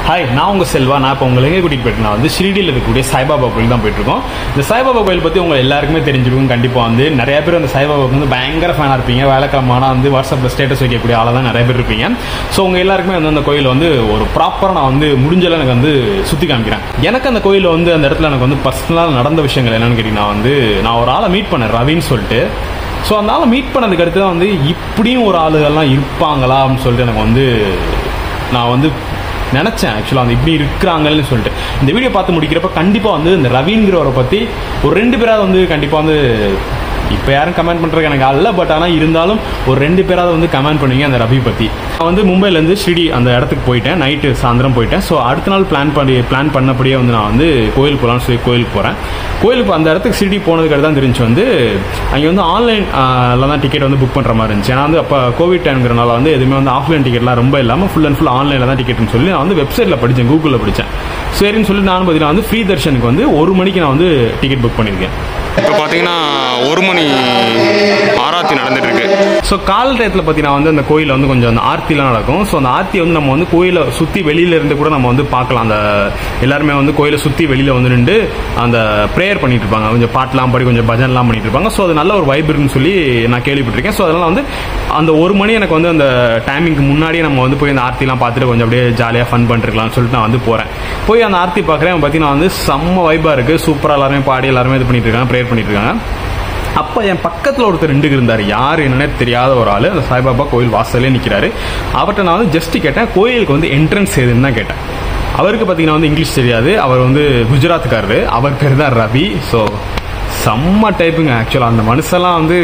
hi நான் உங்கள் செல்வா நான் இப்போ உங்களை எங்கே கூட்டிகிட்டு போயிட்டு நான் வந்து ஷிரடியில் இருக்கக்கூடிய சாய்பாபா கோயில் தான் போயிட்டுருக்கோம் இந்த சாய்பாபா கோயில் பற்றி உங்கள் எல்லாருக்குமே தெரிஞ்சிருக்கும் கண்டிப்பாக வந்து நிறைய பேர் அந்த சாய்பாபாவுக்கு வந்து பயங்கர ஃபேனாக இருப்பீங்க வேலைக்கிழமான வந்து வாட்ஸ்அப்பில் ஸ்டேட்டஸ் வைக்கக்கூடிய ஆளாக தான் நிறைய பேர் இருப்பீங்க ஸோ உங்கள் எல்லாருக்குமே வந்து அந்த கோயில் வந்து ஒரு ப்ராப்பராக நான் வந்து முடிஞ்சளவு எனக்கு வந்து சுற்றி காமிக்கிறேன் எனக்கு அந்த கோயில் வந்து அந்த இடத்துல எனக்கு வந்து பர்சனலாக நடந்த விஷயங்கள் என்னன்னு கேட்டிங்கன்னா வந்து நான் ஒரு ஆளை மீட் பண்ணேன் ரவின்னு சொல்லிட்டு ஸோ அந்த ஆளை மீட் பண்ணதுக்கு அடுத்து தான் வந்து இப்படியும் ஒரு ஆளுகள்லாம் இருப்பாங்களா அப்படின்னு சொல்லிட்டு எனக்கு வந்து நான் வந்து நினச்சேன் ஆக்சுவலாக வந்து இப்படி இருக்கிறாங்கன்னு சொல்லிட்டு இந்த வீடியோ பார்த்து முடிக்கிறப்ப கண்டிப்பாக வந்து இந்த ரவீங்கிறவரை பற்றி ஒரு ரெண்டு பேராவது வந்து கண்டிப்பாக வந்து இப்போ யாரும் கமெண்ட் பண்ணுறதுக்கு எனக்கு அல்ல பட் ஆனால் இருந்தாலும் ஒரு ரெண்டு பேராவது வந்து கமெண்ட் பண்ணுவீங்க அந்த ரவி பற்றி நான் வந்து மும்பைலேருந்து ஷிரடி அந்த இடத்துக்கு போயிட்டேன் நைட்டு சாயந்தரம் போயிட்டேன் ஸோ அடுத்த நாள் பிளான் பண்ணி பிளான் பண்ணபடியே வந்து நான் வந்து கோயில் போகலான்னு சொல்லி கோயிலுக்கு போகிறேன் கோயிலுக்கு அந்த இடத்துக்கு ஷிரடி போனதுக்கு தான் தெரிஞ்சு வந்து அங்கே வந்து ஆன்லைனில் தான் டிக்கெட் வந்து புக் பண்ணுற மாதிரி இருந்துச்சு ஏன்னா வந்து அப்போ கோவிட் டைம்ங்கிறனால வந்து எதுவுமே வந்து ஆஃப்லைன் டிக்கெட்லாம் ரொம்ப இல்லாமல் ஃபுல் அண்ட் ஃபுல் ஆன்லைனில் தான் டிக்கெட்னு சொல்லி நான் வந்து வெப்சைட்டில் படித்தேன் கூகுளில் படித்தேன் சரின்னு சொல்லி நானும் பார்த்தீங்கன்னா வந்து ஃப்ரீ தர்ஷனுக்கு வந்து ஒரு மணிக்கு நான் வந்து டிக்கெட் புக் பண்ணியிருக்கேன் இப்போ பார்த்தீங்கன்னா ஒரு மணி ஆராத்தி நடந்துட்டு இருக்கு ஸோ கால் டயத்தில் பார்த்தீங்கன்னா வந்து அந்த கோயிலில் வந்து கொஞ்சம் அந்த ஆர்த்திலாம் நடக்கும் ஸோ அந்த ஆர்த்தி வந்து நம்ம வந்து கோயிலை சுற்றி வெளியில இருந்து கூட நம்ம வந்து பார்க்கலாம் அந்த எல்லாருமே வந்து கோயிலை சுற்றி வெளியில் வந்து நின்று அந்த ப்ரேயர் பண்ணிட்டு இருப்பாங்க கொஞ்சம் பாட்டெலாம் பாடி கொஞ்சம் பஜன்லாம் பண்ணிட்டு இருப்பாங்க ஸோ அது நல்ல ஒரு வைப் இருக்குன்னு சொல்லி நான் கேள்விப்பட்டிருக்கேன் ஸோ அதனால வந்து அந்த ஒரு மணி எனக்கு வந்து அந்த டைமிங்க்கு முன்னாடியே நம்ம வந்து போய் அந்த ஆர்த்திலாம் பார்த்துட்டு கொஞ்சம் அப்படியே ஜாலியாக ஃபன் பண்ணிருக்கலாம்னு சொல்லிட்டு நான் வந்து போகிறேன் போய் அந்த ஆர்த்தி பார்க்குறேன் பார்த்தீங்கன்னா வந்து செம்ம வைப்பாக இருக்குது சூப்பராக எல்லாருமே பாடி எல்லாருமே இது பண்ணிட்டு இருக்காங்க ப்ரேயர் பண்ணிட்டு இருக்காங்க அப்போ என் பக்கத்தில் ஒருத்தர் ரெண்டு இருந்தார் யார் என்னன்னே தெரியாத ஒரு ஆள் அந்த சாய்பாபா கோயில் வாசல்லே நிற்கிறாரு அவர்கிட்ட நான் வந்து ஜஸ்ட் கேட்டேன் கோயிலுக்கு வந்து என்ட்ரன்ஸ் எதுன்னு தான் கேட்டேன் அவருக்கு பார்த்தீங்கன்னா வந்து இங்கிலீஷ் தெரியாது அவர் வந்து குஜராத்துக்காரரு அவர் பேர் தான் ரவி ஸோ செம்ம டைப்புங்க ஆக்சுவலாக அந்த மனுஷெல்லாம் வந்து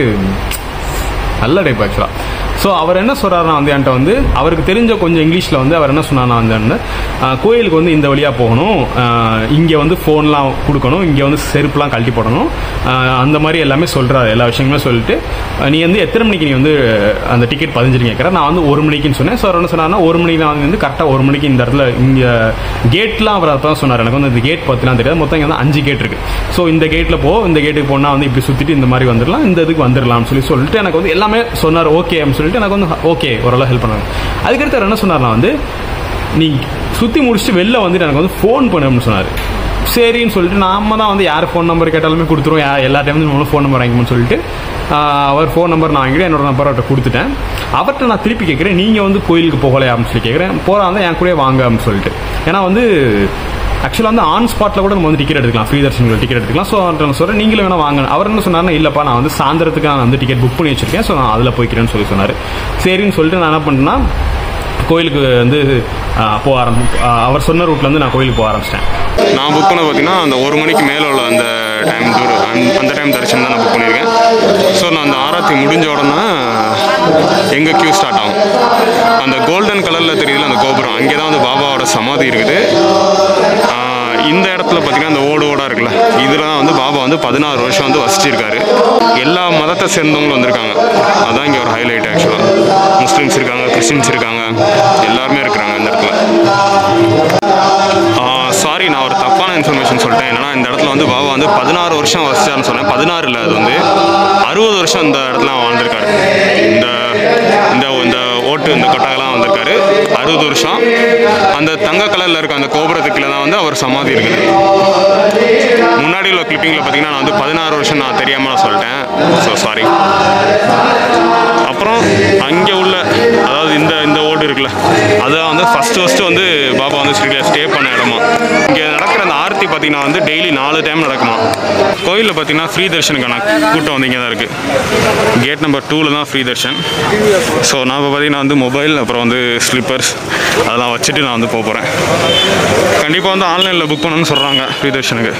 நல்ல டைப் ஆக்சுவலாக ஸோ அவர் என்ன சொல்கிறாருன்னா வந்து என்கிட்ட வந்து அவருக்கு தெரிஞ்ச கொஞ்சம் இங்கிலீஷில் வந்து அவர் என்ன சொன்னார்னா வந்து ஆஹ், கோயிலுக்கு வந்து இந்த வழியாக போகணும் இங்கே வந்து ஃபோன்லாம் கொடுக்கணும் இங்கே வந்து செருப்புலாம் கழட்டி போடணும் ஆஹ், அந்த மாதிரி எல்லாமே சொல்கிறாரு எல்லா விஷயங்களுமே சொல்லிட்டு ஆஹ், நீ வந்து எத்தனை மணிக்கு நீ வந்து அந்த டிக்கெட் பதிஞ்சிருங்க கேட்குற நான் வந்து ஒரு மணிக்குன்னு சொன்னேன் ஸோ அவர் என்ன சொன்னார்னா ஒரு மணிக்கு நான் வந்து கரெக்டாக ஒரு மணிக்கு இந்த இடத்துல இங்கே கேட்லாம் அவர் அப்போ தான் சொன்னார் எனக்கு வந்து இந்த கேட் பற்றிலாம் தெரியாது மொத்தம் இங்கே வந்து அஞ்சு கேட் இருக்கு ஸோ இந்த கேட்டில் போ இந்த கேட்டுக்கு போனால் வந்து இப்படி சுற்றிட்டு இந்த மாதிரி வந்துடலாம் இந்த இதுக்கு வந்துடலாம்னு சொல்லி சொல்லிட்டு எனக்கு வந்து எல்லாமே சொன்னார் ஓகே அப்படின்னு சொல்லிட்டு எனக்கு வந்து ஓகே ஓரளவு ஹெல்ப் பண்ணாங்க அதுக்கடுத்து அவர் என்ன சொன்னார்னா வந்து நீ சுற்றி முடிச்சுட்டு வெளில வந்துட்டு எனக்கு வந்து ஃபோன் பண்ணு அப்படின்னு சொன்னார் சரின்னு சொல்லிட்டு நாம தான் வந்து யார் ஃபோன் நம்பர் கேட்டாலுமே கொடுத்துருவோம் யா- எல்லா டைமும் நம்மளும் ஃபோன் நம்பர் வாங்கிக்கணும்னு சொல்லிட்டு ஆஹ், அவர் ஃபோன் நம்பர் நான் வாங்கிட்டு என்னோட நம்பர் அவர்கிட்ட கொடுத்துட்டேன் அவர்கிட்ட நான் திருப்பி கேட்குறேன் நீங்கள் வந்து கோயிலுக்கு போகலையா அப்படின்னு சொல்லி கேட்குறேன் போகிறாங்க என் கூட வாங்க அப்படின்னு சொல்லிட்டு ஏன்னா வந்து ஆக்சுவலாக வந்து ஆன் ஸ்பாட்டில் கூட நம்ம வந்து டிக்கெட் எடுத்துக்கலாம் ஃப்ரீ தர்ஷன்கள் டிக்கெட் எடுத்துக்கலாம் ஸோ அவர்கிட்ட நான் சொல்கிறேன் நீங்களும் வேணா வாங்க அவர் என்ன சொன்னார்னா இல்லைப்பா நான் வந்து சாயந்தரத்துக்கு நான் வந்து டிக்கெட் புக் பண்ணி வச்சிருக்கேன் ஸோ நான் அதில் போய்க்கிறேன்னு சொல்லி சொன்னார் சரின்னு சொல்லிட்டு நான் என்ன பண்ணேன்னா கோயிலுக்கு வந்து ஆ, போக ஆரம்பி ஆ, அவர் சொன்ன ரூட்ல இருந்து நான் கோயிலுக்கு போக ஆரம்பிச்சிட்டேன் நான் புக் பண்ண பார்த்தீங்கன்னா அந்த ஒரு மணிக்கு மேலே உள்ள அந்த டைம் டூர் அந்த டைம் தரிசனம் தான் நான் புக் பண்ணியிருக்கேன் ஸோ நான் அந்த ஆராத்தி முடிஞ்ச உடனே எங்கள் கியூ ஸ்டார்ட் ஆகும் அந்த கோல்டன் கலரில் தெரியுதுல அந்த கோபுரம் அங்கே தான் வந்து பாபாவோட சமாதி இருக்குது ஆஹ் இந்த இடத்துல பார்த்தீங்கன்னா அந்த ஓடு ஓடா இருக்குல்ல இதில் தான் வந்து பாபா வந்து பதினாறு வருஷம் வந்து வசிச்சிருக்காரு எல்லா மதத்தை சேர்ந்தவங்களும் வந்திருக்காங்க அதான் இங்கே ஒரு ஹைலைட் ஆக்சுவலாக முஸ்லீம்ஸ் இருக்காங்க கிறிஸ்டின்ஸ் இருக்காங்க எல்லாருமே இருக்கிறாங்க இந்த இடத்துல சாரி நான் ஒரு தப்பான இன்ஃபர்மேஷன் சொல்லிட்டேன் என்னன்னா இந்த இடத்துல வந்து பாபா வந்து பதினாறு வருஷம் வசிச்சாருன்னு சொன்னேன் பதினாறு இல்லை அது வந்து அறுபது வருஷம் இந்த இடத்துல வாழ்ந்திருக்காரு இந்த இந்த இந்த ஓட்டு இந்த கொட்டகெல்லாம் வந்திருக்காரு அறுபது வருஷம் அந்த தங்க கலரில் இருக்க அந்த கோபுரத்துக்குள்ள தான் வந்து அவர் சமாதி இருக்குது முன்னாடி உள்ள கிளிப்பிங்கில் பார்த்தீங்கன்னா நான் வந்து பதினாறு வருஷம் நான் தெரியாமல் நான் சொல்லிட்டேன் ஸோ சாரி அப்புறம் அங்கே உள்ள அதாவது இந்த இந்த ஓடு இருக்குல்ல அதான் வந்து ஃபஸ்ட்டு ஃபஸ்ட்டு வந்து பாபா வந்து ஸ்ரீல ஸ்டே பண்ண இடமா இங்கே நடக்கிற அந்த ஆர்த்தி பார்த்தீங்கன்னா வந்து டெய்லி நாலு டைம் நடக்குமா கோயிலில் பார்த்தீங்கன்னா ஃப்ரீ தர்ஷனுக்கான கூட்டம் வந்து இங்கே தான் இருக்குது கேட் நம்பர் டூவில் தான் ஃப்ரீ தர்ஷன் ஸோ நான் இப்போ பார்த்தீங்கன்னா வந்து மொபைல் அப்புறம் வந்து ஸ்லிப்பர்ஸ் அதெல்லாம் வச்சுட்டு நான் வந்து போக போகிறேன் கண்டிப்பாக வந்து ஆன்லைனில் புக் பண்ணணும்னு சொல்கிறாங்க ஃப்ரீ தர்ஷனுக்கு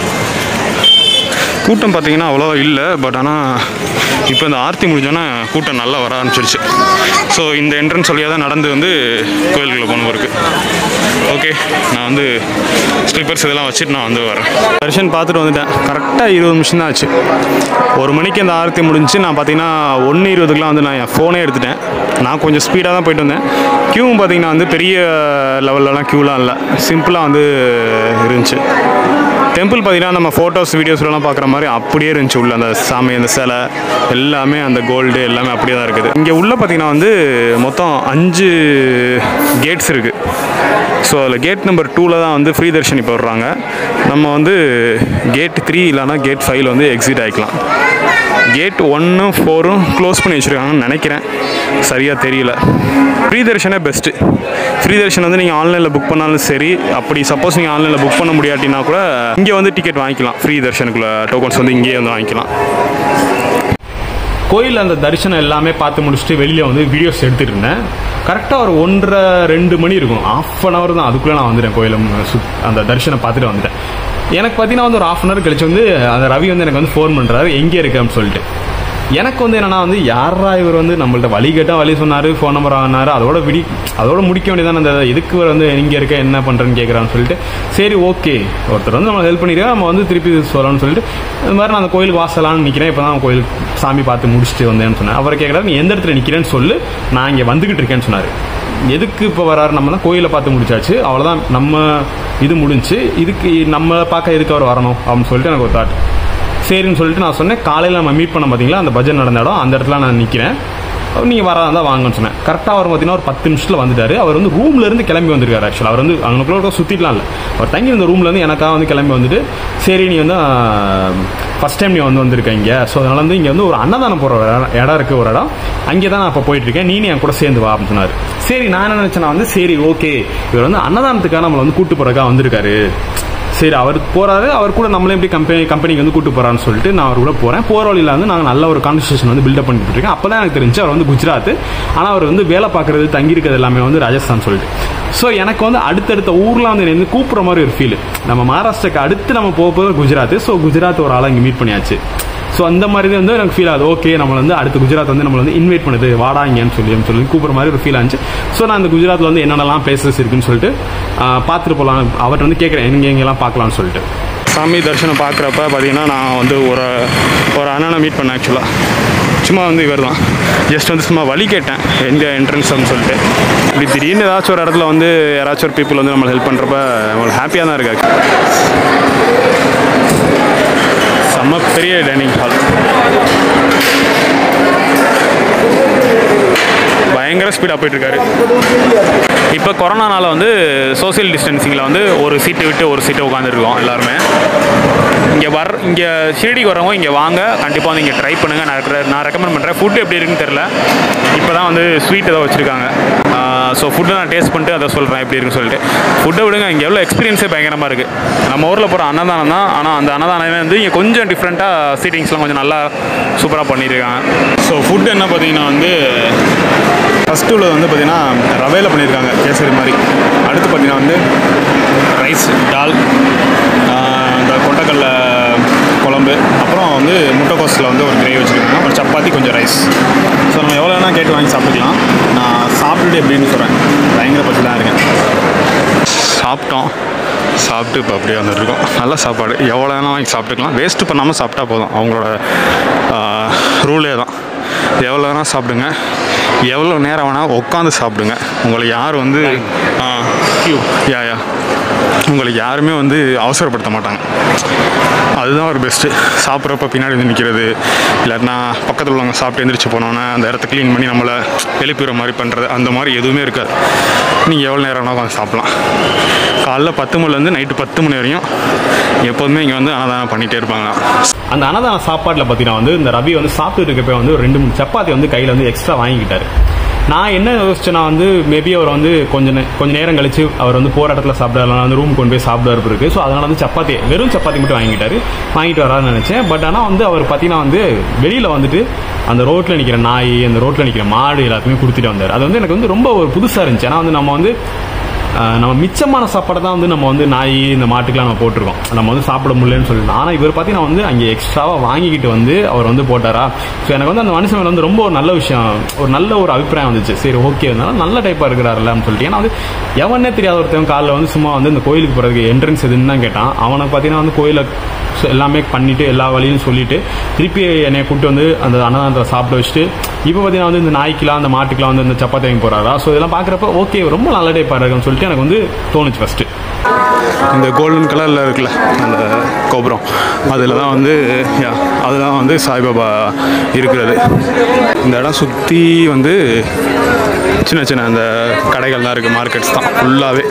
கூட்டம் பார்த்தீங்கன்னா அவ்வளோ இல்லை பட் ஆனால் இப்போ இந்த ஆர்த்தி முடிஞ்சோன்னே கூட்டம் நல்லா வர ஆரம்பிச்சிருச்சு ஸோ இந்த என்ட்ரன்ஸ் வழியாக தான் நடந்து வந்து கோயிலுக்குள்ளே போகணும் இருக்கு ஓகே நான் வந்து ஸ்லீப்பர்ஸ் இதெல்லாம் வச்சுட்டு நான் வந்து வரேன் தர்ஷன் பார்த்துட்டு வந்துட்டேன் கரெக்டாக இருபது நிமிஷம் தான் ஆச்சு ஒரு மணிக்கு அந்த ஆரத்தி முடிஞ்சு நான் பார்த்தீங்கன்னா ஒன்று இருபதுக்குலாம் வந்து நான் என் ஃபோனே எடுத்துட்டேன் நான் கொஞ்சம் ஸ்பீடாக தான் போயிட்டு வந்தேன் க்யூவும் பார்த்தீங்கன்னா வந்து பெரிய லெவல்லலாம் க்யூலாம் இல்லை சிம்பிளாக வந்து இருந்துச்சு டெம்பிள் பார்த்தீங்கன்னா நம்ம ஃபோட்டோஸ் வீடியோஸ்லாம் பார்க்குற மாதிரி அப்படியே இருந்துச்சு உள்ள அந்த சாமி அந்த சிலை எல்லாமே அந்த கோல்டு எல்லாமே அப்படியே தான் இருக்குது இங்கே உள்ள பார்த்தீங்கன்னா வந்து மொத்தம் அஞ்சு கேட்ஸ் இருக்குது ஸோ அதில் கேட் நம்பர் டூவில் தான் வந்து ஃப்ரீ தர்ஷன் இப்போ விடுறாங்க நம்ம வந்து கேட் த்ரீ இல்லைனா கேட் ஃபைவ்ல வந்து எக்ஸிட் ஆகிக்கலாம் கேட் ஒன்றும் ஃபோரும் க்ளோஸ் பண்ணி வச்சுருக்காங்கன்னு நினைக்கிறேன் சரியாக தெரியல ஃப்ரீ தர்ஷனே பெஸ்ட்டு ஃப்ரீ தர்ஷன் வந்து நீங்கள் ஆன்லைனில் புக் பண்ணாலும் சரி அப்படி சப்போஸ் நீங்கள் ஆன்லைனில் புக் பண்ண முடியாட்டினா கூட இங்கே வந்து டிக்கெட் வாங்கிக்கலாம் ஃப்ரீ தர்ஷனுக்குள்ள டோக்கன்ஸ் வந்து இங்கேயே வந்து வாங்கிக்கலாம் கோயில் அந்த தரிசனம் எல்லாமே பார்த்து முடிச்சுட்டு வெளியில் வந்து வீடியோஸ் எடுத்துட்டு இருந்தேன் கரெக்டாக ஒரு ஒன்றரை ரெண்டு மணி இருக்கும் ஆஃப் அன் ஹவர் தான் அதுக்குள்ளே நான் வந்துட்டேன் கோயிலை மு- சுத் அந்த தரிசனம் பார்த்துட்டு வந்துட்டேன் எனக்கு பார்த்தீங்கன்னா வந்து ஒரு ஆஃப் அன் ஹவர் கழிச்சு வந்து அந்த ரவி வந்து எனக்கு வந்து ஃபோன் பண்ணுறாரு எங்கே இருக்கேன்னு சொல்லிட்டு எனக்கு வந்து என்னன்னா வந்து யாரா இவர் வந்து நம்மள்ட்ட வழி கேட்டால் வழி சொன்னார் ஃபோன் நம்பர் ஆனார் அதோட விடி அதோட முடிக்க வேண்டியதானே அந்த எதுக்கு இவர் வந்து இங்கே இருக்க என்ன பண்ணுறேன்னு கேட்குறான்னு சொல்லிட்டு சரி ஓகே ஒருத்தர் வந்து நம்ம ஹெல்ப் பண்ணிருக்கா நம்ம வந்து திருப்பி சொல்லலாம்னு சொல்லிட்டு இந்த மாதிரி நான் அந்த கோயிலுக்கு வாசலான்னு நிற்கிறேன் இப்போ தான் கோயில் சாமி பார்த்து முடிச்சுட்டு வந்தேன்னு சொன்னேன் அவர் கேட்குறாரு நீ எந்த இடத்துல நிற்கிறேன்னு சொல்லு நான் இங்கே வந்துகிட்டு இருக்கேன்னு சொன்னார் எதுக்கு இப்போ வராரு நம்ம தான் கோயிலை பார்த்து முடிச்சாச்சு அவ்வளோதான் நம்ம இது முடிஞ்சு இதுக்கு நம்ம பார்க்க எதுக்கு அவர் வரணும் அப்படின்னு சொல்லிட்டு எனக்கு ஒரு தாட் சரின்னு சொல்லிட்டு நான் சொன்னேன் காலையில் நம்ம மீட் பண்ண பார்த்தீங்களா அந்த பட்ஜெட் நடந்த இடம் அந்த இடத்துல நான் நிற்கிறேன் நீங்கள் வரதா இருந்தால் வாங்கன்னு சொன்னேன் கரெக்டாக அவர் பார்த்தீங்கன்னா ஒரு பத்து நிமிஷத்தில் வந்துட்டாரு அவர் வந்து ரூம்ல இருந்து கிளம்பி வந்திருக்காரு ஆக்சுவலாக அவர் வந்து அவங்களுக்குள்ள சுற்றிடலாம் இல்லை அவர் தங்கி இருந்த ரூம்ல இருந்து எனக்காக வந்து கிளம்பி வந்துட்டு சரி நீ வந்து ஃபர்ஸ்ட் டைம் நீ வந்து வந்திருக்க இங்கே ஸோ அதனால வந்து இங்கே வந்து ஒரு அன்னதானம் போகிற இடம் இடம் இருக்குது ஒரு இடம் அங்கே தான் நான் இப்போ போயிட்டு இருக்கேன் நீ என் கூட சேர்ந்து வா அப்படின்னு சொன்னார் சரி நான் என்ன நினச்சேன்னா வந்து சரி ஓகே இவர் வந்து அன்னதானத்துக்காக நம்மளை வந்து கூட்டு போகிறக்காக வந்திருக்காரு சரி அவர் போறாரு அவர் கூட நம்மளே எப்படி கம்பெனி கம்பெனிக்கு வந்து கூட்டு போறான்னு சொல்லிட்டு நான் அவர் கூட போறேன் போற வழியில வந்து நாங்கள் நல்ல ஒரு கான்வர்சேஷன் வந்து பில்டப் பண்ணிட்டு இருக்கேன் அப்பதான் எனக்கு தெரிஞ்சு அவர் வந்து குஜராத் ஆனா அவர் வந்து வேலை பார்க்கறது தங்கி இருக்கிறது எல்லாமே வந்து ராஜஸ்தான் சொல்லிட்டு ஸோ எனக்கு வந்து அடுத்தடுத்த ஊர்ல வந்து என்னை வந்து கூப்பிடுற மாதிரி ஒரு ஃபீல் நம்ம மகாராஷ்டிராக்கு அடுத்து நம்ம போக போகிறது குஜராத் ஸோ குஜராத் ஒரு ஆளை இங்கே மீட் பண்ணியாச்சு ஸோ அந்த மாதிரி தான் வந்து எனக்கு ஃபீல் ஆகுது ஓகே நம்மள வந்து அடுத்த குஜராத் வந்து நம்மள வந்து இன்வைட் பண்ணுது வாடா இங்கன்னு சொல்லி அப்படின்னு சொல்லி கூப்பிட்ற மாதிரி ஒரு ஃபீல் ஆச்சு ஸோ நான் அந்த குஜராத்தில் வந்து என்னென்னலாம் பிளேசஸ் இருக்குன்னு சொல்லிட்டு ஆஹ், பார்த்துட்டு போகலாம் அவர்கிட்ட வந்து கேட்குறேன் எங்க எங்கெல்லாம் பார்க்கலாம்னு சொல்லிட்டு சாமி தரிசனம் பார்க்குறப்ப பார்த்தீங்கன்னா நான் வந்து ஒரு ஒரு அண்ணனை மீட் பண்ணேன் ஆக்சுவலாக சும்மா வந்து இவர் தான் ஜஸ்ட் வந்து சும்மா வழி கேட்டேன் எந்த என்ட்ரன்ஸ் சொல்லிட்டு இப்படி திடீர்னு ஏதாச்சும் ஒரு இடத்துல வந்து யாராச்சும் ஒரு பீப்புள் வந்து நம்மளை ஹெல்ப் பண்ணுறப்ப நம்மளுக்கு ஹாப்பியாக தான் இருக்கு செம்ம பெரிய டைனிங் ஹால் பயங்கர ஸ்பீடாக போயிட்டுருக்காரு இப்போ கொரோனானால வந்து சோஷியல் டிஸ்டன்சிங்கில் வந்து ஒரு சீட்டு விட்டு ஒரு சீட்டு உட்காந்துருக்கோம் எல்லாருமே இங்கே வர இங்கே ஷிரடிக்கு வரவங்க இங்கே வாங்க கண்டிப்பாக வந்து இங்கே ட்ரை பண்ணுங்கள் நான் இருக்கிற நான் ரெக்கமெண்ட் பண்ணுறேன் ஃபுட்டு எப்படி இருக்குன்னு தெரில இப்போ தான் வந்து ஸ்வீட் ஏதோ வச்சுருக்காங்க ஸோ ஃபுட்டை நான் டேஸ்ட் பண்ணிட்டு அதை சொல்கிறேன் எப்படி இருக்குன்னு சொல்லிட்டு ஃபுட்டை விடுங்க இங்கே எவ்வளோ எக்ஸ்பீரியன்ஸே பயங்கரமாக இருக்குது நம்ம ஊரில் போகிற அன்னதானம் தான் ஆனால் அந்த அன்னதானமே வந்து இங்கே கொஞ்சம் டிஃப்ரெண்ட்டாக சீட்டிங்ஸ்லாம் கொஞ்சம் நல்லா சூப்பராக பண்ணியிருக்காங்க ஸோ ஃபுட் என்ன பார்த்தீங்கன்னா வந்து ஃபஸ்ட்டு உள்ளது வந்து பார்த்தீங்கன்னா ரவையில் பண்ணியிருக்காங்க கேசரி மாதிரி அடுத்து பார்த்தீங்கன்னா வந்து ரைஸ் டால் ஆஹ் இந்த கொண்டக்கடல குழம்பு அப்புறம் வந்து முட்டைக்கோஸில் வந்து ஒரு கிரேவி வச்சுருக்காங்க ஒரு சப்பாத்தி கொஞ்சம் ரைஸ் ஸோ நம்ம எவ்வளோ வேணால் கேட்டு வாங்கி சாப்பிட்டுக்கலாம் நான் சாப்பிட்டுட்டு எப்படின்னு சொல்கிறேன் பயங்கர பற்றி தான் இருக்கேன் சாப்பிட்டோம் சாப்பிட்டு இப்போ அப்படியே வந்துட்டுருக்கோம் நல்ல சாப்பாடு எவ்வளோ வேணால் வாங்கி சாப்பிட்டுக்கலாம் வேஸ்ட்டு பண்ணாமல் சாப்பிட்டா போதும் அவங்களோட ரூலே தான் எவ்வளோ வேணால் சாப்பிடுங்க எவ்வளோ நேரம் வேணால் உட்காந்து சாப்பிடுங்க உங்களை யார் வந்து கியூ யா யா உங்களை யாருமே வந்து அவசரப்படுத்த மாட்டாங்க அதுதான் ஒரு பெஸ்ட்டு சாப்பிட்றப்ப பின்னாடி வந்து நிற்கிறது இல்லாட்டினா பக்கத்தில் உள்ளவங்க சாப்பிட்டு எந்திரிச்சு போனோன்னே அந்த இடத்த க்ளீன் பண்ணி நம்மளை எழுப்பிடுற மாதிரி பண்ணுறது அந்த மாதிரி எதுவுமே இருக்காது நீங்கள் எவ்வளோ நேரம் வேணால் உட்காந்து சாப்பிட்லாம் காலைல பத்து மணிலேருந்து நைட்டு பத்து மணி வரையும் எப்போதுமே இங்கே வந்து அன்னதானம் பண்ணிகிட்டே இருப்பாங்க அந்த அன்னதான சாப்பாட்டில் பார்த்தீங்கன்னா வந்து இந்த ரவி வந்து சாப்பிட்டு இருக்கப்ப வந்து ஒரு ரெண்டு மூணு சப்பாத்தி வந்து கையில் வந்து எக்ஸ்ட்ரா வாங்கிக்கிட்டாரு நான் என்ன யோசிச்சேன்னா வந்து மேபி அவர் வந்து கொஞ்ச நே கொஞ்ச நேரம் கழிச்சு அவர் வந்து போகிற இடத்துல சாப்பிடலாம் வந்து ரூம் கொண்டு போய் சாப்பிடாரு இருக்கு ஸோ அதனால வந்து சப்பாத்தி வெறும் சப்பாத்தி மட்டும் வாங்கிட்டாரு வாங்கிட்டு வரான்னு நினச்சேன் பட் ஆனால் வந்து அவர் பார்த்தீங்கன்னா வந்து வெளியில் வந்துட்டு அந்த ரோட்டில் நிற்கிற நாய் அந்த ரோட்டில் நிற்கிற மாடு எல்லாத்தையுமே கொடுத்துட்டு வந்தார் அது வந்து எனக்கு வந்து ரொம்ப ஒரு புதுசாக இருந்துச்சு ஏன்னா வந்து நம்ம வந்து ஆஹ் நம்ம மிச்சமான சாப்பாடை தான் வந்து நம்ம வந்து நாய் இந்த மாட்டுக்கெல்லாம் நம்ம போட்டிருக்கோம் நம்ம வந்து சாப்பிட முடியலன்னு சொல்லி ஆனால் இவர் பார்த்தீங்கன்னா வந்து அங்கே எக்ஸ்ட்ராவாக வாங்கிக்கிட்டு வந்து அவர் வந்து போட்டாரா ஸோ எனக்கு வந்து அந்த மனுஷன் மேல வந்து ரொம்ப ஒரு நல்ல விஷயம் ஒரு நல்ல ஒரு அபிப்பிராயம் வந்துச்சு சரி ஓகே இருந்தாலும் நல்ல டைப்பாக இருக்கிறாருல்லன்னு சொல்லிட்டு ஏன்னா வந்து எவனே தெரியாத ஒருத்தவன் காலைல வந்து சும்மா வந்து இந்த கோயிலுக்கு போகிறதுக்கு என்ட்ரன்ஸ் எதுன்னு தான் கேட்டான் அவனை பார்த்தீங்கன்னா வந்து கோயிலை ஸோ எல்லாமே பண்ணிட்டு எல்லா வழியும் சொல்லிட்டு திருப்பி என்னை கூப்பிட்டு வந்து அந்த அன்னதானத்தில் சாப்பிட வச்சுட்டு இப்போ பார்த்தீங்கன்னா வந்து இந்த நாய்க்கெலாம் அந்த மாட்டுக்கெலாம் வந்து இந்த சப்பாத்தி வாங்கி போகிறாரா ஸோ இதெல்லாம் பார்க்குறப்ப ஓகே ரொம்ப நல்ல டே பாருன்னு சொல்லிட்டு எனக்கு வந்து தோணுச்சு ஃபஸ்ட்டு இந்த கோல்டன் கலரில் இருக்குல்ல அந்த கோபுரம் அதில் தான் வந்து யா அதுதான் வந்து சாய்பாபா இருக்கிறது இந்த இடம் சுற்றி வந்து சின்ன சின்ன அந்த கடைகள் தான் இருக்குது மார்க்கெட்ஸ் தான் ஃபுல்லாகவே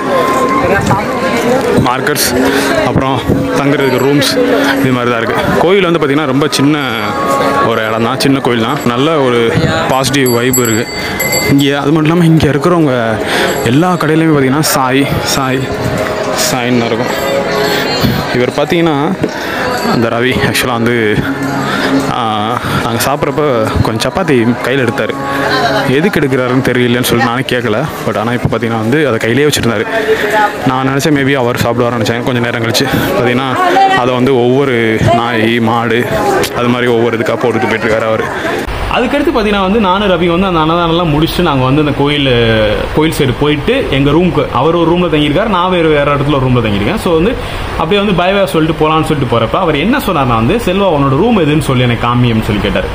மார்க்கெட்ஸ் அப்புறம் தங்குறதுக்கு ரூம்ஸ் இது மாதிரி தான் இருக்குது கோயில் வந்து பார்த்திங்கன்னா ரொம்ப சின்ன ஒரு இடம் தான் சின்ன கோயில் தான் நல்ல ஒரு பாசிட்டிவ் வைப் இருக்குது இங்கே அது மட்டும் இல்லாமல் இங்கே இருக்கிறவங்க எல்லா கடையிலையுமே பார்த்திங்கன்னா சாய் சாய் சாயின்னு இருக்கும் இவர் பார்த்தீங்கன்னா அந்த ரவி ஆக்சுவலாக வந்து நாங்கள் சாப்பிட்றப்ப கொஞ்சம் சப்பாத்தி கையில் எடுத்தார் எதுக்கு எடுக்கிறாருன்னு தெரியலன்னு சொல்லி நானே கேட்கல பட் ஆனால் இப்போ பார்த்தீங்கன்னா வந்து அதை கையிலே வச்சுருந்தாரு நான் நினச்சேன் மேபி அவர் சாப்பிடுவார்னு நினச்சேன் கொஞ்சம் நேரம் கழிச்சு பார்த்தீங்கன்னா அதை வந்து ஒவ்வொரு நாய் மாடு அது மாதிரி ஒவ்வொரு இதுக்காக போட்டுட்டு போயிட்டுருக்காரு அவர் அதுக்கடுத்து பார்த்தீங்கன்னா வந்து நானும் ரவி வந்து அந்த அன்னதானம்லாம் முடிச்சுட்டு நாங்கள் வந்து அந்த கோயில் கோயில் சைடு போயிட்டு எங்கள் ரூமுக்கு அவர் ஒரு ரூமில் தங்கியிருக்காரு நான் வேறு வேறு இடத்துல ஒரு ரூமில் தங்கியிருக்கேன் ஸோ வந்து அப்படியே வந்து பயவே சொல்லிட்டு போகலான்னு சொல்லிட்டு போகிறப்ப அவர் என்ன சொன்னார்னா வந்து செல்வா உன்னோட ரூம் எதுன்னு சொல்லி எனக்கு காமியம்னு சொல்லி கேட்டார்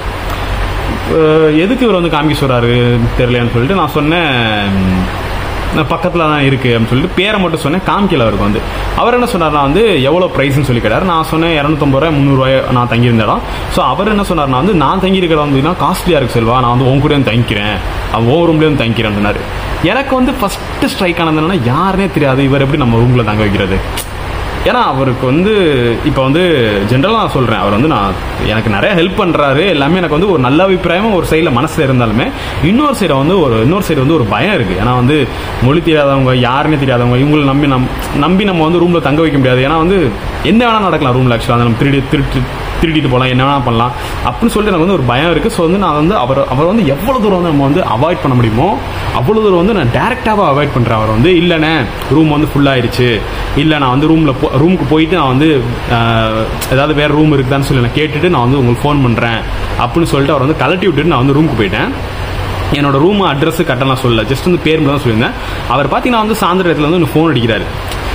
அஹ் எதுக்கு இவர் வந்து காமிக்க சொல்கிறாரு தெரியலையான்னு சொல்லிட்டு நான் சொன்னேன் நான் பக்கத்தில் தான் இருக்குது அப்படின்னு சொல்லிட்டு பேரை மட்டும் சொன்னேன் காமிக்கல அவருக்கு வந்து அவர் என்ன சொன்னார்னா வந்து எவ்வளோ ப்ரைஸ்னு சொல்லி கேட்டார் நான் சொன்னேன் இரநூத்தம்பது ரூபாய் முந்நூறுரூவாய் நான் தங்கியிருந்த இடம் ஸோ அவர் என்ன சொன்னார்னா வந்து நான் தங்கியிருக்கிற இடம் வந்து காஸ்ட்லியாக இருக்கு செல்வா நான் வந்து உன் கூட வந்து தங்கிக்கிறேன் அவன் ஓ ரூம்லேயே வந்து தங்கிக்கிறேன் சொன்னார் எனக்கு வந்து ஃபஸ்ட்டு ஸ்ட்ரைக் ஆனது என்னன்னா யாருனே தெரியாது இவர் எப்படி நம்ம ரூமில் தங்க வைக்கிறது ஏன்னா அவருக்கு வந்து இப்போ வந்து ஜென்ரலாக நான் சொல்கிறேன் அவர் வந்து நான் எனக்கு நிறைய ஹெல்ப் பண்ணுறாரு எல்லாமே எனக்கு வந்து ஒரு நல்ல அபிப்பிராயமும் ஒரு சைடில் மனசில் இருந்தாலுமே இன்னொரு சைடை வந்து ஒரு இன்னொரு சைடு வந்து ஒரு பயம் இருக்குது ஏன்னா வந்து மொழி தெரியாதவங்க யாருமே தெரியாதவங்க இவங்களை நம்பி நம் நம்பி நம்ம வந்து ரூமில் தங்க வைக்க முடியாது ஏன்னா வந்து என்ன வேணால் நடக்கலாம் ரூமில் ஆக்சுவலாக நம்ம திருடி திருட்டு திருடிட்டு போகலாம் என்ன வேணா பண்ணலாம் அப்படின்னு சொல்லிட்டு எனக்கு வந்து ஒரு பயம் இருக்குது ஸோ வந்து நான் வந்து அவர் அவர் வந்து எவ்வளோ தூரம் வந்து நம்ம வந்து அவாய்ட் பண்ண முடியுமோ அவ்வளோ தூரம் வந்து நான் டேரெக்டாக அவாய்ட் பண்ணுறேன் அவர் வந்து இல்லைண்ணே ரூம் வந்து ஃபுல்லாகிடுச்சு இல்லை நான் வந்து ரூமில் போ ரூமுக்கு போயிட்டு நான் வந்து ஆஹ், ஏதாவது வேறு ரூம் இருக்குதான்னு சொல்லி நான் கேட்டுட்டு நான் வந்து உங்களுக்கு ஃபோன் பண்ணுறேன் அப்படின்னு சொல்லிட்டு அவர் வந்து கலட்டி விட்டுட்டு நான் வந்து ரூமுக்கு போயிட்டேன் என்னோட ரூம் அட்ரஸ் கரெக்டாக நான் சொல்லல ஜஸ்ட் வந்து பேர் மட்டும் தான் சொல்லியிருந்தேன் அவர் பார்த்தீங்கன்னா வந்து சாயந்தர இடத்துல வந்து ஃபோன் அடிக்கிறாரு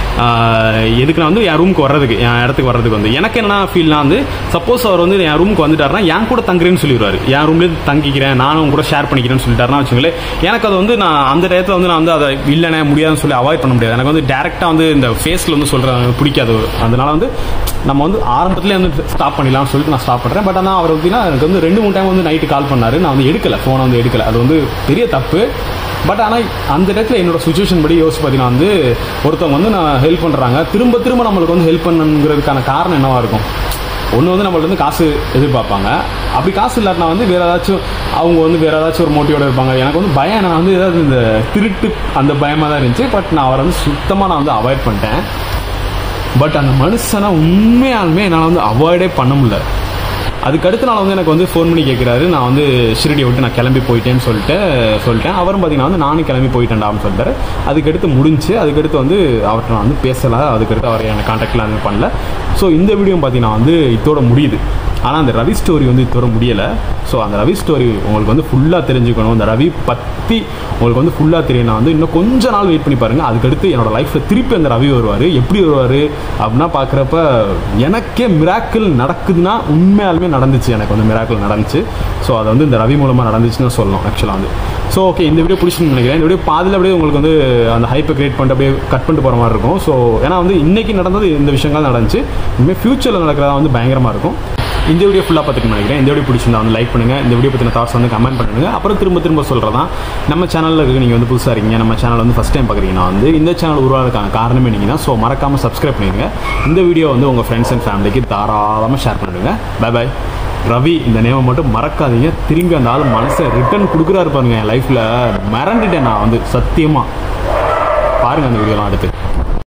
ஆஹ் எதுக்கு நான் வந்து என் ரூமுக்கு வர்றதுக்கு என் இடத்துக்கு வர்றதுக்கு வந்து எனக்கு என்ன ஃபீல்னா வந்து சப்போஸ் அவர் வந்து என் ரூமுக்கு வந்துட்டாருன்னா என் கூட தங்குறேன்னு சொல்லிடுவாரு என் ரூம்லேயே தங்கிக்கிறேன் நானும் உங்க கூட ஷேர் பண்ணிக்கிறேன்னு சொல்லிட்டாருன்னா வச்சுங்களேன் எனக்கு அது வந்து நான் அந்த டயத்தில் வந்து நான் வந்து அதை இல்லைனே முடியாதுன்னு சொல்லி அவாய்ட் பண்ண முடியாது எனக்கு வந்து டேரெக்டாக வந்து இந்த ஃபேஸில் வந்து சொல்கிறேன் பிடிக்காது அதனால வந்து நம்ம வந்து ஆரம்பத்திலே வந்து ஸ்டாப் பண்ணிடலாம்னு சொல்லிட்டு நான் ஸ்டாப் பண்ணுறேன் பட் ஆனால் அவர் எப்படின்னா எனக்கு வந்து ரெண்டு மூணு டைம் வந்து நைட்டு கால் பண்ணாரு நான் வந்து எடுக்கல ஃபோனை வந்து எடுக்கல அது வந்து பெரிய தப்பு பட் ஆனால் அந்த இடத்துல என்னோட சுச்சுவேஷன் படி யோசிச்சு பார்த்தீங்கன்னா வந்து ஒருத்தவங்க வந்து நான் ஹெல்ப் பண்ணுறாங்க திரும்ப திரும்ப நம்மளுக்கு வந்து ஹெல்ப் பண்ணுங்கிறதுக்கான காரணம் என்னவா இருக்கும் ஒன்று வந்து நம்மள்ட்ட வந்து காசு எதிர்பார்ப்பாங்க அப்படி காசு இல்லாட்டினா வந்து வேற ஏதாச்சும் அவங்க வந்து வேற ஏதாச்சும் ஒரு மோட்டிவோட இருப்பாங்க எனக்கு வந்து பயம் நான் வந்து ஏதாவது இந்த திருட்டு அந்த பயமாக தான் இருந்துச்சு பட் நான் அவரை வந்து சுத்தமாக நான் வந்து அவாய்ட் பண்ணிட்டேன் பட் அந்த மனுஷனை உண்மையாலுமே என்னால் வந்து அவாய்டே பண்ண முடியல அதுக்கு அடுத்த நாள் வந்து எனக்கு வந்து ஃபோன் பண்ணி கேட்குறாரு நான் வந்து ஷிரடியை விட்டு நான் கிளம்பி போயிட்டேன்னு சொல்லிட்டு சொல்லிட்டேன் அவரும் பார்த்தீங்கன்னா வந்து நானும் கிளம்பி போயிட்டேன்டான்னு சொல்லிட்டாரு அதுக்கடுத்து முடிஞ்சு அதுக்கடுத்து வந்து அவர்கிட்ட நான் வந்து பேசலை அதுக்கடுத்து அவர் எனக்கு காண்டாக்டில் அது பண்ணல ஸோ இந்த வீடியோ பார்த்தீங்கன்னா வந்து இதோட முடியுது ஆனால் அந்த ரவி ஸ்டோரி வந்து இதோட முடியலை ஸோ அந்த ரவி ஸ்டோரி உங்களுக்கு வந்து ஃபுல்லாக தெரிஞ்சுக்கணும் அந்த ரவி பற்றி உங்களுக்கு வந்து ஃபுல்லாக தெரியணும் வந்து இன்னும் கொஞ்ச நாள் வெயிட் பண்ணி பாருங்கள் அதுக்கடுத்து என்னோட லைஃப்பில் திருப்பி அந்த ரவி வருவார் எப்படி வருவார் அப்படின்னா பார்க்குறப்ப எனக்கே மிராக்கிள் நடக்குதுன்னா உண்மையாலுமே நடந்துச்சு எனக்கு வந்து மிராக்கிள் நடந்துச்சு ஸோ அது வந்து இந்த ரவி மூலமாக நடந்துச்சுன்னு சொல்லணும் ஆக்சுவலாக வந்து ஸோ ஓகே இந்த வீடியோ பிடிச்சின்னு நினைக்கிறேன் இந்த வீடியோ பாதியில் அப்படியே உங்களுக்கு வந்து அந்த ஹைப்பை கிரியேட் பண்ணிட்டு அப்படியே கட் பண்ணிட்டு போகிற மாதிரி இருக்கும் ஸோ ஏன்னா வந்து இன்னைக்கு நடந்தது இந்த விஷயங்கள் நடந்துச்சு இனிமேல் ஃபியூச்சரில் நடக்கிறதா வந்து பயங்கரமாக இருக்கும் இந்த வீடியோ ஃபுல்லாக பார்த்துட்டு நினைக்கிறேன் இந்த வீடியோ பிடிச்சிருந்தா வந்து லைக் பண்ணுங்கள் இந்த வீடியோ பற்றின தாட்ஸ் வந்து கமெண்ட் பண்ணுங்க அப்புறம் திரும்ப திரும்ப சொல்கிறதான் நம்ம சேனலில் இருக்க நீங்கள் வந்து புதுசாக இருக்கீங்க நம்ம சேனல் வந்து ஃபஸ்ட் டைம் பார்க்குறீங்கன்னா வந்து இந்த சேனல் உருவாகிறதுக்கான காரணமே நீங்கள் தான் ஸோ மறக்காமல் சப்ஸ்கிரைப் பண்ணிடுங்க இந்த வீடியோ வந்து உங்கள் ஃப்ரெண்ட்ஸ் அண்ட் ஃபேமிலிக்கு தாராளமாக ஷேர் பண்ணிடுங்க பை பை ரவி இந்த நேமை மட்டும் மறக்காதீங்க திரும்பி அந்த ஆள் மனசை ரிட்டர்ன் கொடுக்குறாரு பாருங்க என் லைஃப்பில் மறந்துட்டேன் நான் வந்து சத்தியமாக பாருங்கள் அந்த வீடியோலாம் அடுத்து